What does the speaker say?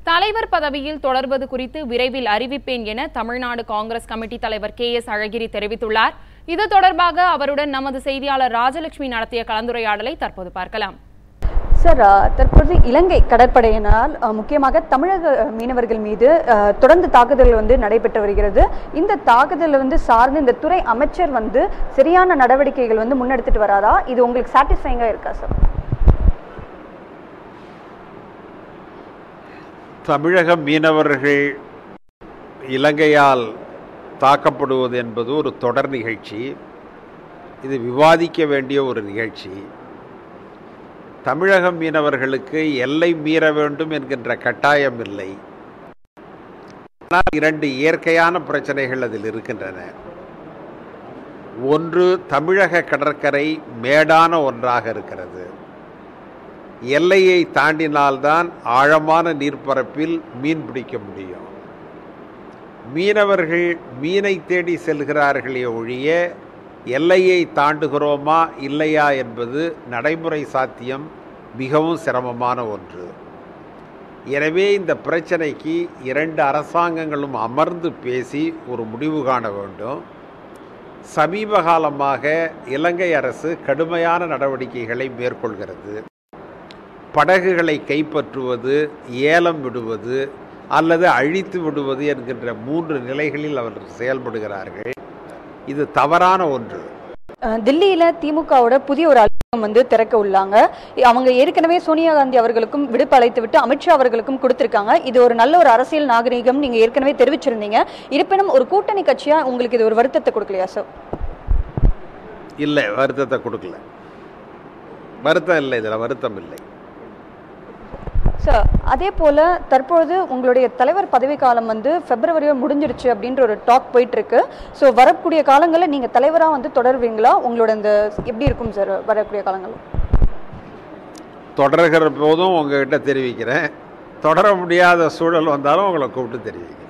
தலைவர் பதவியில் தொடர்வது குறித்து விரைவில் அறிவிப்பேன் என தமிழ்நாடு காங்கிரஸ் கமிட்டி தலைவர் கே எஸ் அழகிரி தெரிவித்துள்ளார் இது தொடர்பாக அவருடன் நமது செய்தியாளர் ராஜலட்சுமி நடத்திய கலந்துரையாடலை தற்போது பார்க்கலாம் சார் அஹ், தற்போது இலங்கை கடற்படையினால் அஹ், முக்கியமாக தமிழக அஹ், மீனவர்கள் மீது அஹ், தொடர்ந்து தாக்குதல் வந்து நடைபெற்று வருகிறது இந்த தாக்குதல் வந்து சார்ந்து இந்த துறை அமைச்சர் வந்து சரியான நடவடிக்கைகள் வந்து முன்னெடுத்துட்டு வராரா இது உங்களுக்கு சாட்டிஸ்ஃபைங்காக இருக்கா சார் தமிழக மீனவர்கள் இலங்கையால் தாக்கப்படுவது என்பது ஒரு தொடர் நிகழ்ச்சி இது விவாதிக்க வேண்டிய ஒரு நிகழ்ச்சி தமிழக மீனவர்களுக்கு எல்லை மீற வேண்டும் என்கின்ற கட்டாயம் இல்லை ஆனால் இரண்டு இயற்கையான பிரச்சனைகள் அதில் இருக்கின்றன ஒன்று தமிழக கடற்கரை மேடான ஒன்றாக இருக்கிறது எல்லையை தாண்டினால்தான் ஆழமான நீர்ப்பரப்பில் மீன் பிடிக்க முடியும் மீனவர்கள் மீனை தேடி செல்கிறார்களே ஒழிய எல்லையை தாண்டுகிறோமா இல்லையா என்பது நடைமுறை சாத்தியம் மிகவும் சிரமமான ஒன்று எனவே இந்த பிரச்சனைக்கு இரண்டு அரசாங்கங்களும் அமர்ந்து பேசி ஒரு முடிவு காண வேண்டும் சமீப காலமாக இலங்கை அரசு கடுமையான நடவடிக்கைகளை மேற்கொள்கிறது படகுகளை கைப்பற்றுவது ஏலம் விடுவது அல்லது அழித்து விடுவது என்கின்ற மூன்று நிலைகளில் அவர்கள் செயல்படுகிறார்கள் இது தவறான ஒன்று அஹ், தில்லியில திமுகவோட புதிய ஒரு அலுவலகம் வந்து திறக்க உள்ளாங்க அவங்க ஏற்கனவே சோனியா காந்தி அவர்களுக்கும் விடுப்பு அழைத்து விட்டு அமித்ஷா அவர்களுக்கும் கொடுத்திருக்காங்க இது ஒரு நல்ல ஒரு அரசியல் நாகரீகம் நீங்க ஏற்கனவே தெரிவிச்சிருந்தீங்க இருப்பினும் ஒரு கூட்டணி கட்சியா உங்களுக்கு இது ஒரு வருத்தத்தை கொடுக்கலையா சார் இல்லை வருத்தத்தை கொடுக்கல வருத்தம் இல்லை இதில் வருத்தம் இல்லை சார் அதே போல தற்பொழுது உங்களுடைய தலைவர் பதவி காலம் வந்து பிப்ரவரியோ முடிஞ்சிருச்சு அப்படின்ற ஒரு டாக் போயிட்டு இருக்கு ஸோ வரக்கூடிய காலங்களில் நீங்க தலைவரா வந்து தொடர்வீங்களா உங்களோட இந்த எப்படி இருக்கும் சார் வரக்கூடிய காலங்கள் தொடர்கிற போதும் உங்ககிட்ட தெரிவிக்கிறேன் தொடர முடியாத சூழல் வந்தாலும் உங்களை கூப்பிட்டு தெரிவிக்கிறேன்